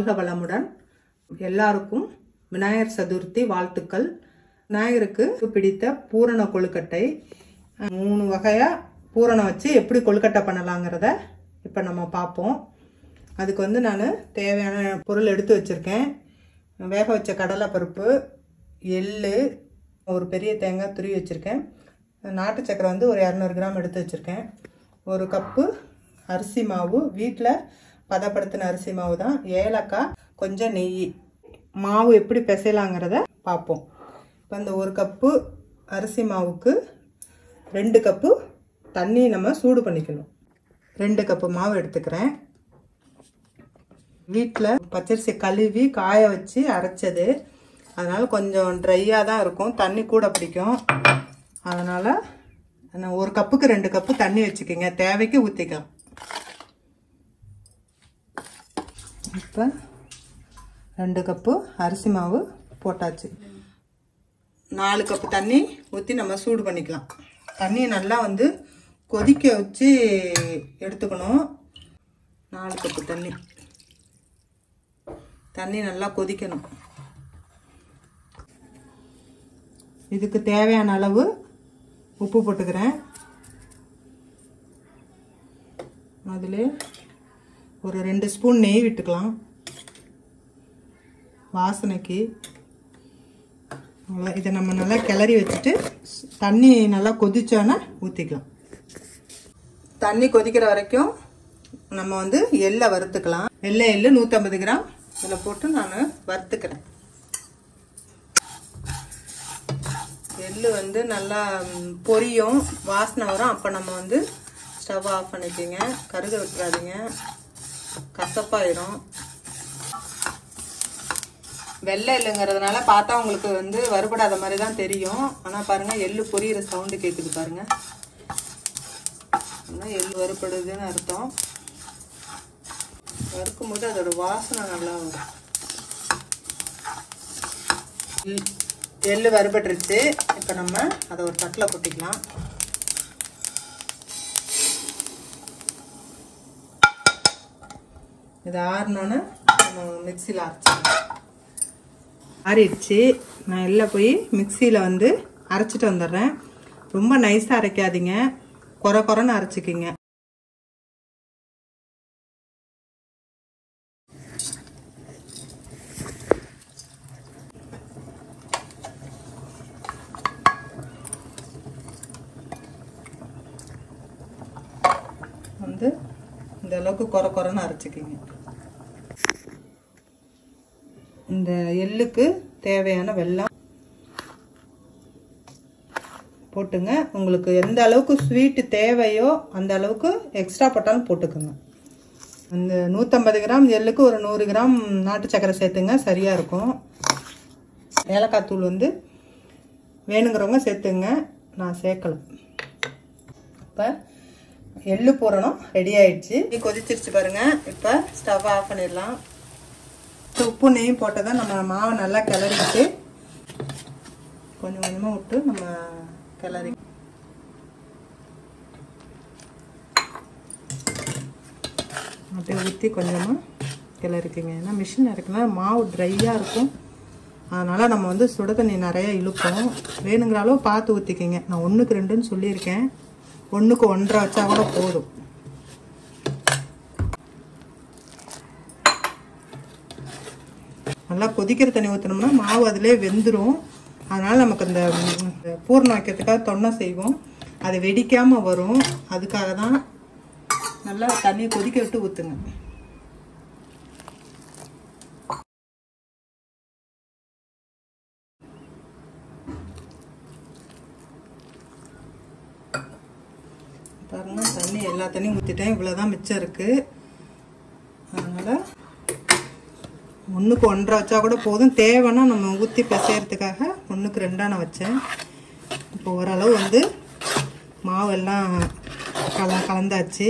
வாழ்க வளமுடன் எல்லாருக்கும் விநாயகர் சதுர்த்தி வாழ்த்துக்கள் விநாயகருக்கு பிடித்த பூரண கொழுக்கட்டை மூணு வகையாக பூரணம் வச்சு எப்படி கொழுக்கட்டை பண்ணலாங்கிறத இப்போ நம்ம பார்ப்போம் அதுக்கு வந்து நான் தேவையான பொருள் எடுத்து வச்சுருக்கேன் வேக வச்ச கடலைப்பருப்பு எள்ளு ஒரு பெரிய தேங்காய் துருவி வச்சுருக்கேன் நாட்டு சக்கரை வந்து ஒரு இரநூறு கிராம் எடுத்து வச்சுருக்கேன் ஒரு கப்பு அரிசி மாவு வீட்டில் பதப்படுத்தின அரிசி மாவு தான் ஏலக்காய் கொஞ்சம் நெய் மாவு எப்படி பிசையலாங்கிறத பார்ப்போம் இப்போ இந்த ஒரு கப்பு அரிசி மாவுக்கு ரெண்டு கப்பு தண்ணி நம்ம சூடு பண்ணிக்கணும் ரெண்டு கப்பு மாவு எடுத்துக்கிறேன் வீட்டில் பச்சரிசி கழுவி காய வச்சு அரைச்சது அதனால் கொஞ்சம் ட்ரையாக தான் இருக்கும் தண்ணி கூட பிடிக்கும் அதனால் நான் ஒரு கப்புக்கு ரெண்டு கப்பு தண்ணி வச்சுக்கோங்க தேவைக்கு ஊற்றிக்கலாம் இப்போ ரெண்டு கப்பு அரிசி மாவு போட்டாச்சு நாலு கப்பு தண்ணி ஊற்றி நம்ம சூடு பண்ணிக்கலாம் தண்ணி நல்லா வந்து கொதிக்க வச்சு எடுத்துக்கணும் நாலு கப்பு தண்ணி தண்ணி நல்லா கொதிக்கணும் இதுக்கு தேவையான அளவு உப்பு போட்டுக்கிறேன் அதில் ஒரு ரெண்டு ஸ்பூன் நெய் விட்டுக்கலாம் வாசனைக்கு அவ்வளோ இதை நம்ம நல்லா கிளறி வச்சுட்டு தண்ணி நல்லா கொதிச்சோன்னே ஊற்றிக்கலாம் தண்ணி கொதிக்கிற வரைக்கும் நம்ம வந்து எள்ளை வறுத்துக்கலாம் வெள்ளை எள்ளு நூற்றம்பது கிராம் இதில் போட்டு நான் வறுத்துக்கிறேன் எள்ளு வந்து நல்லா பொரியும் வாசனை வரும் அப்போ நம்ம வந்து ஸ்டவ் ஆஃப் பண்ணிக்கோங்க கருக விட்டுறாதீங்க கசப்பாயிரும் வெள்ளை எள்ளுங்கிறதுனால பார்த்தா உங்களுக்கு வந்து வறுபடாத மாதிரி தான் தெரியும் ஆனால் பாருங்கள் எள்ளு பொரியிற சவுண்டு கேட்குது பாருங்கள் எள்ளு வறுபடுதுன்னு அர்த்தம் வறுக்கும் போது அதோட வாசனை நல்லா வரும் எள்ளு வறுபட்டுருச்சு இப்போ நம்ம அதை ஒரு தட்டில் கொட்டிக்கலாம் இது ஆறினோன்னு நம்ம மிக்சியில் அரைச்சிக்கலாம் ஆறிடுச்சு நான் எல்லாம் போய் மிக்சியில் வந்து அரைச்சிட்டு வந்துடுறேன் ரொம்ப நைஸாக அரைக்காதீங்க குறை குறைன்னு அரைச்சிக்கிங்க வந்து இந்த அளவுக்கு குறை குறைன்னு அரைச்சிக்கிங்க இந்த எள்ளுக்கு தேவையான வெல்லம் போட்டுங்க உங்களுக்கு எந்த அளவுக்கு ஸ்வீட்டு தேவையோ அந்த அளவுக்கு எக்ஸ்ட்ரா போட்டாலும் போட்டுக்கோங்க அந்த நூற்றம்பது கிராம் எள்ளுக்கு ஒரு நூறு கிராம் நாட்டு சக்கரை சேர்த்துங்க சரியாக இருக்கும் ஏலக்காய் தூள் வந்து வேணுங்கிறவங்க சேர்த்துங்க நான் சேர்க்கல இப்போ எள்ளு போடணும் ரெடி ஆயிடுச்சு கொதிச்சிருச்சு பாருங்க இப்போ ஸ்டவ் ஆஃப் பண்ணிடலாம் உப்பு நெய்யும் போட்டதான் நம்ம மாவை நல்லா கிளறிட்டு கொஞ்சம் கொஞ்சமாக விட்டு நம்ம கிளறி அப்படியே ஊற்றி கொஞ்சமாக கிளறிக்குங்க ஏன்னா மிஷின் இருக்குன்னா மாவு ட்ரையாக இருக்கும் அதனால் நம்ம வந்து சுட தண்ணி நிறையா இழுப்போம் வேணுங்கிற அளவு பார்த்து ஊற்றிக்கிங்க நான் ஒன்றுக்கு ரெண்டுன்னு சொல்லியிருக்கேன் ஒன்றுக்கு ஒன்றரை வச்சா கூட போதும் நல்லா கொதிக்கிற தண்ணி ஊற்றினோம்னா மாவு அதிலே வெந்துடும் அதனால் நமக்கு அந்த பூர்ணம் வைக்கிறதுக்காக தொன்னை செய்வோம் அது வெடிக்காமல் வரும் அதுக்காக தான் நல்லா தண்ணியை கொதிக்க விட்டு ஊற்றுங்க பாருங்கள் தண்ணி எல்லா தண்ணியும் ஊற்றிட்டேன் இவ்வளோ தான் மிச்சம் இருக்குது அதனால் ஒன்றுக்கு ஒன்றரை வச்சா கூட போதும் தேவைன்னா நம்ம ஊற்றி பிசையறதுக்காக ஒன்றுக்கு ரெண்டாக நான் வச்சேன் இப்போ ஓரளவு வந்து மாவெல்லாம் கல கலந்தாச்சு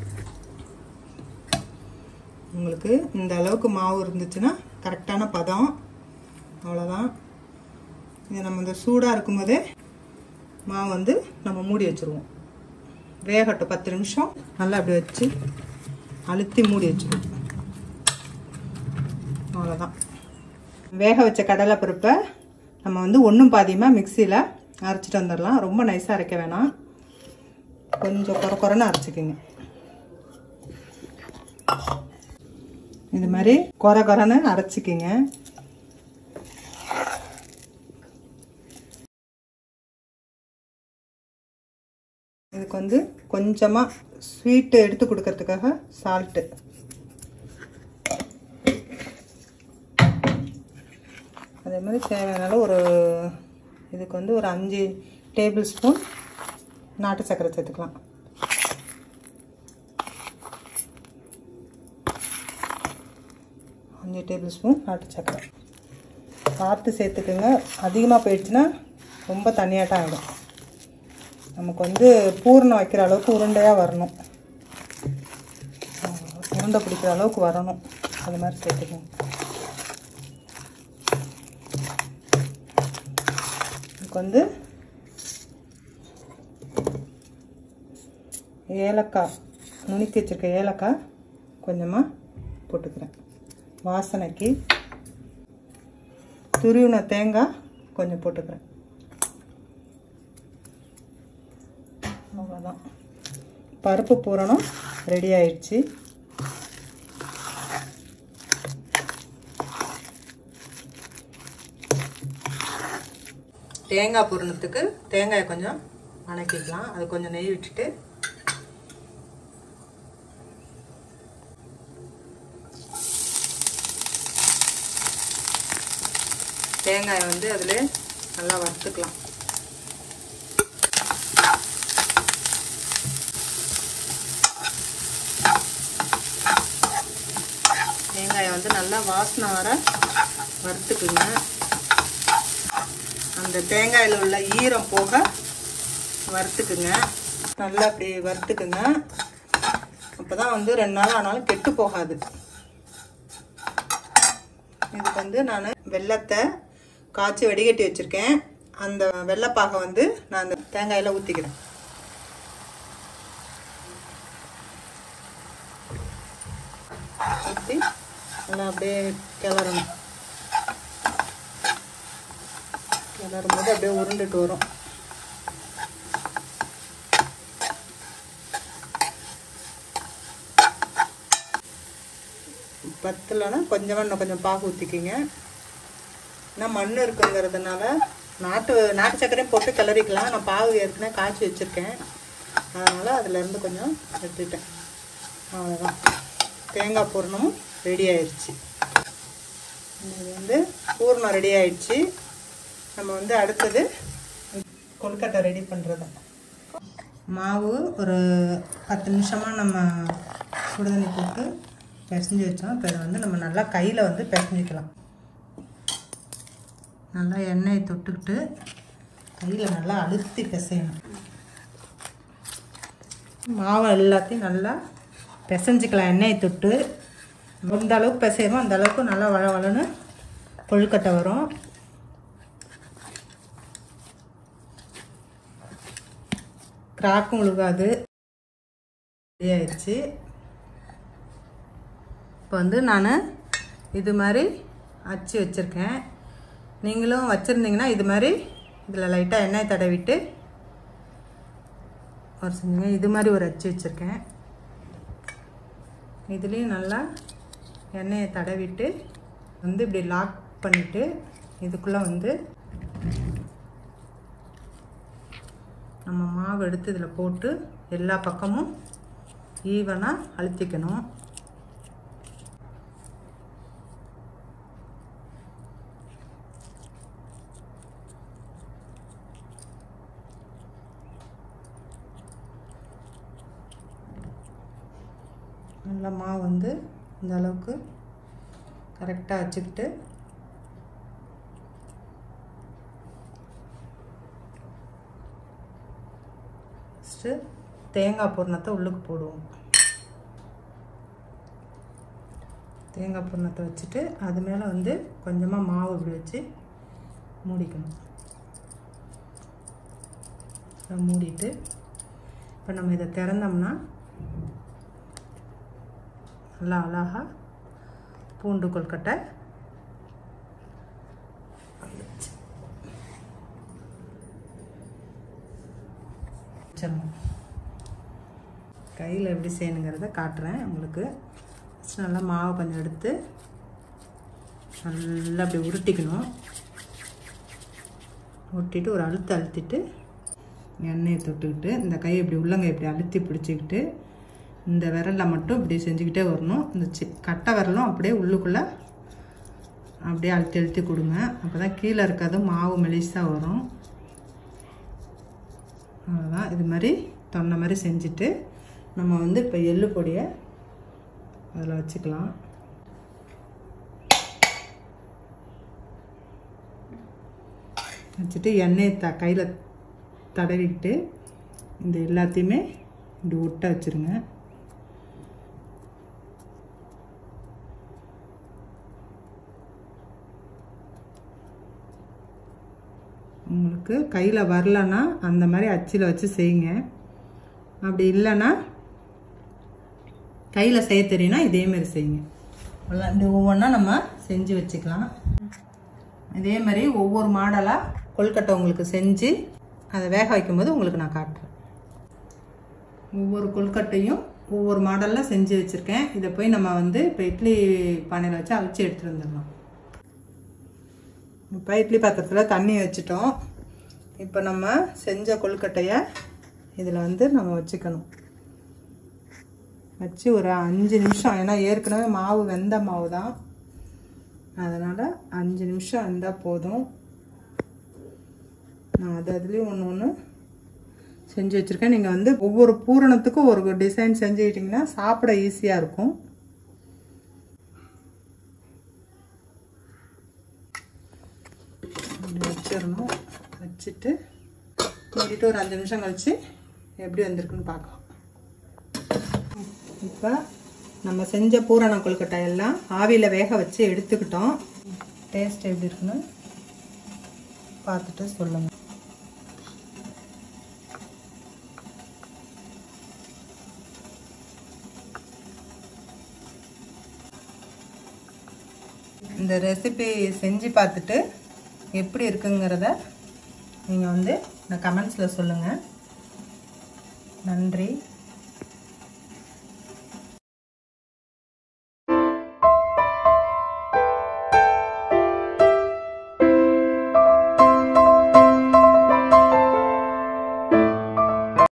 உங்களுக்கு இந்த அளவுக்கு மாவு இருந்துச்சுன்னா கரெக்டான பதம் அவ்வளோதான் இது நம்ம இந்த சூடாக இருக்கும்போதே மாவு வந்து நம்ம மூடி வச்சுருவோம் வேகட்டும் பத்து நிமிஷம் நல்லா அப்படி வச்சு அழுத்தி மூடி வச்சுருவோம் அவ்வளோதான் வேக வச்ச கடலை பருப்பை நம்ம வந்து ஒன்றும் பாதியமாக மிக்சியில் அரைச்சிட்டு வந்துடலாம் ரொம்ப நைஸாக அரைக்க வேணாம் கொஞ்சம் குறை குறைன்னு அரைச்சிக்கோங்க இது மாதிரி குறை குறைன்னு அரைச்சிக்கிங்க இதுக்கு வந்து கொஞ்சமாக ஸ்வீட்டு எடுத்து கொடுக்கறதுக்காக சால்ட்டு அதே மாதிரி தேவையான ஒரு இதுக்கு வந்து ஒரு அஞ்சு டேபிள் ஸ்பூன் நாட்டு சர்க்கரை சேர்த்துக்கலாம் அஞ்சு டேபிள் ஸ்பூன் நாட்டு சர்க்கரை பார்த்து சேர்த்துக்குங்க அதிகமாக போயிடுச்சுன்னா ரொம்ப தண்ணியாட்டம் ஆகிடும் நமக்கு வந்து பூரணம் வைக்கிற அளவுக்கு உருண்டையாக வரணும் உருண்டை பிடிக்கிற அளவுக்கு வரணும் அது மாதிரி சேர்த்துக்கோங்க இதுக்கு வந்து ஏலக்காய் நுணுக்கி வச்சுருக்க ஏலக்காய் கொஞ்சமாக போட்டுக்கிறேன் வாசனைக்கு துருவின தேங்காய் கொஞ்சம் போட்டுக்கிறேன் அவ்வளோதான் பருப்பு பூரணம் ரெடி ஆயிடுச்சு தேங்காய் பூரணத்துக்கு தேங்காயை கொஞ்சம் வணக்கிக்கலாம் அது கொஞ்சம் நெய் விட்டுட்டு தேங்காயை வந்து அதில் நல்லா வறுத்துக்கலாம் தேங்காயை வந்து நல்லா வாசனை வர வறுத்துக்குங்க அந்த தேங்காயில் உள்ள ஈரம் போக வறுத்துக்குங்க நல்லா அப்படி வறுத்துக்குங்க அப்போ தான் வந்து ரெண்டு நாள் ஆனாலும் கெட்டு போகாது இதுக்கு வந்து நான் வெள்ளத்தை காய்ச்சி வடிகட்டி வச்சுருக்கேன் அந்த வெள்ளைப்பாகை வந்து நான் அந்த தேங்காயில் ஊற்றிக்கிறேன் ஊற்றி நல்லா அப்படியே கிளறணும் கிளறும் போது அப்படியே உருண்டுட்டு வரும் பத்தலைன்னா கொஞ்சமாக இன்னும் கொஞ்சம் பாகு ஊற்றிக்கிங்க ஏன்னா மண் இருக்குங்கிறதுனால நாட்டு நாட்டு சர்க்கரையும் போட்டு கிளறிக்கலாம் நான் பாகு ஏற்கனவே காய்ச்சி வச்சுருக்கேன் அதனால் அதிலேருந்து கொஞ்சம் எடுத்துக்கிட்டேன் அவ்வளோதான் தேங்காய் பூர்ணமும் ரெடி ஆயிடுச்சு இது வந்து பூர்ணம் ரெடி ஆயிடுச்சு நம்ம வந்து அடுத்தது கொழுக்கட்டை ரெடி பண்ணுறது மாவு ஒரு பத்து நிமிஷமாக நம்ம சுடுதண்ணி போட்டு பிசைஞ்சு வச்சோம் இப்போ இதை வந்து நம்ம நல்லா கையில் வந்து பிசைஞ்சிக்கலாம் நல்லா எண்ணெயை தொட்டுக்கிட்டு கையில் நல்லா அழுத்தி பிசையணும் மாவை எல்லாத்தையும் நல்லா பிசைஞ்சிக்கலாம் எண்ணெயை தொட்டு எந்த அளவுக்கு பிசையுமோ அந்த அளவுக்கு நல்லா வள வளன்னு கொழுக்கட்டை வரும் கிராக்கும் விழுகாது ரெடி ஆயிடுச்சு இப்போ வந்து நான் இது மாதிரி அச்சு வச்சுருக்கேன் நீங்களும் வச்சுருந்தீங்கன்னா இது மாதிரி இதில் லைட்டாக எண்ணெய் தடவிட்டு ஒரு செஞ்சுங்க இது மாதிரி ஒரு அச்சு வச்சுருக்கேன் இதுலேயும் நல்லா எண்ணெயை தடவிட்டு வந்து இப்படி லாக் பண்ணிவிட்டு இதுக்குள்ளே வந்து நம்ம மாவு எடுத்து இதில் போட்டு எல்லா பக்கமும் ஈவனாக அழுத்திக்கணும் நல்லா மாவு வந்து இந்த அளவுக்கு கரெக்டாக வச்சுக்கிட்டு ஃபஸ்ட்டு தேங்காய் பூர்ணத்தை உள்ளுக்கு போடுவோம் தேங்காய் பூர்ணத்தை வச்சுட்டு அது மேலே வந்து கொஞ்சமாக மாவு இப்படி வச்சு மூடிக்கணும் இதை மூடிட்டு இப்போ நம்ம இதை திறந்தோம்னா நல்லா அழகாக பூண்டு கொழுக்கட்டை கையில் எப்படி செய்யணுங்கிறத காட்டுறேன் உங்களுக்கு ஃபஸ்ட் நல்லா மாவு கொஞ்சம் எடுத்து நல்லா அப்படி உருட்டிக்கணும் உருட்டிட்டு ஒரு அழுத்து அழுத்திட்டு எண்ணெயை தொட்டுக்கிட்டு இந்த கையை இப்படி உள்ளங்கை இப்படி அழுத்தி பிடிச்சிக்கிட்டு இந்த விரலில் மட்டும் இப்படி செஞ்சுக்கிட்டே வரணும் இந்த சி கட்டை விரலும் அப்படியே உள்ளுக்குள்ளே அப்படியே அழுத்தி அழுத்தி கொடுங்க அப்போ தான் கீழே இருக்கிறது மாவு மெலிசாக வரும் அவ்வளோதான் இது மாதிரி தொன்னை மாதிரி செஞ்சுட்டு நம்ம வந்து இப்போ எள்ளு பொடியை அதில் வச்சுக்கலாம் வச்சுட்டு எண்ணெயை த கையில் தடவிக்கிட்டு இந்த எல்லாத்தையுமே இப்படி ஒட்ட வச்சுருங்க உங்களுக்கு கையில் வரலன்னா அந்த மாதிரி அச்சில் வச்சு செய்யுங்க அப்படி இல்லைன்னா கையில் செய்ய தெரியும்னா இதேமாரி செய்யுங்க எல்லாம் இந்த ஒவ்வொன்றா நம்ம செஞ்சு வச்சுக்கலாம் இதே மாதிரி ஒவ்வொரு மாடலாக கொழுக்கட்டை உங்களுக்கு செஞ்சு அதை வேக வைக்கும்போது உங்களுக்கு நான் காட்டுறேன் ஒவ்வொரு கொழுக்கட்டையும் ஒவ்வொரு மாடலில் செஞ்சு வச்சுருக்கேன் இதை போய் நம்ம வந்து இப்போ இட்லி பானையில் வச்சு அவிச்சு எடுத்துகிட்டு வந்துடலாம் இப்போ இட்லி பாத்திரத்தில் தண்ணி வச்சுட்டோம் இப்போ நம்ம செஞ்ச கொழுக்கட்டையை இதில் வந்து நம்ம வச்சுக்கணும் வச்சு ஒரு அஞ்சு நிமிஷம் ஏன்னா ஏற்கனவே மாவு வெந்த மாவு தான் அதனால் அஞ்சு நிமிஷம் இருந்தால் போதும் நான் அது அதுலேயும் ஒன்று ஒன்று செஞ்சு வச்சுருக்கேன் நீங்கள் வந்து ஒவ்வொரு பூரணத்துக்கும் ஒரு டிசைன் செஞ்சுக்கிட்டிங்கன்னா சாப்பிட ஈஸியாக இருக்கும் இப்படி வச்சிடணும் வச்சுட்டு மூடிட்டு ஒரு அஞ்சு நிமிஷம் கழித்து எப்படி வந்திருக்குன்னு பார்க்கலாம் இப்போ நம்ம செஞ்ச பூரண கொழுக்கட்டை எல்லாம் ஆவியில் வேக வச்சு எடுத்துக்கிட்டோம் டேஸ்ட் எப்படி இருக்குன்னு பார்த்துட்டு சொல்லுங்கள் இந்த ரெசிபி செஞ்சு பார்த்துட்டு எப்படி இருக்குங்கிறத நீங்கள் வந்து இந்த கமெண்ட்ஸில் சொல்லுங்கள் நன்றி